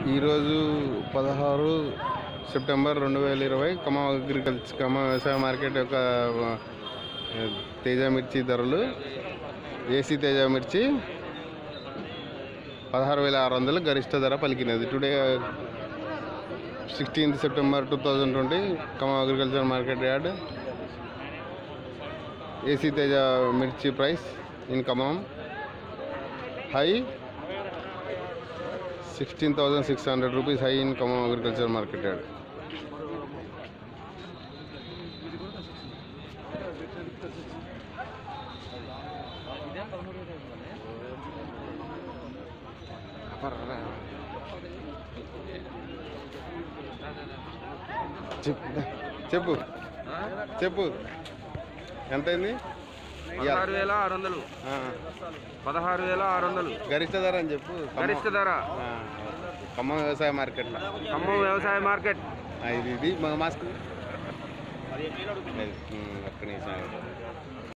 ఈరోజు పదహారు సెప్టెంబర్ రెండు వేల ఇరవై ఖమ్మం అగ్రికల్చర్ ఖమ్మం వ్యవసాయ మార్కెట్ యొక్క ఆ, తేజ మిర్చి ధరలు ఏసీ తేజ మిర్చి పదహారు వేల ఆరు వందలు గరిష్ట ధర పలికినది today sixteenth September two thousand twenty Khammam agriculture market yard AC Teja మిర్చి price in Khammam high sixteen thousand six hundred rupees high in Khammam agriculture market yard చెప్పు చెప్పు చెప్పు ఎంతైంది పదహారు వేల ఆరు వందలు ఆ, పదహారు వేల ఆరు వందలు గరిష్ట ధర అని చెప్పు ఖమ్మం- గరిష్ట ధర ఆ, ఖమ్మం వ్యవసాయ మార్కెట్లో ఖమ్మం వ్యవసాయ మార్కెట్ ఆ, ఇది ఇది మా మాస్క్ లేదు, ఉమ్, ఒక్క నిమిషం ఆగు.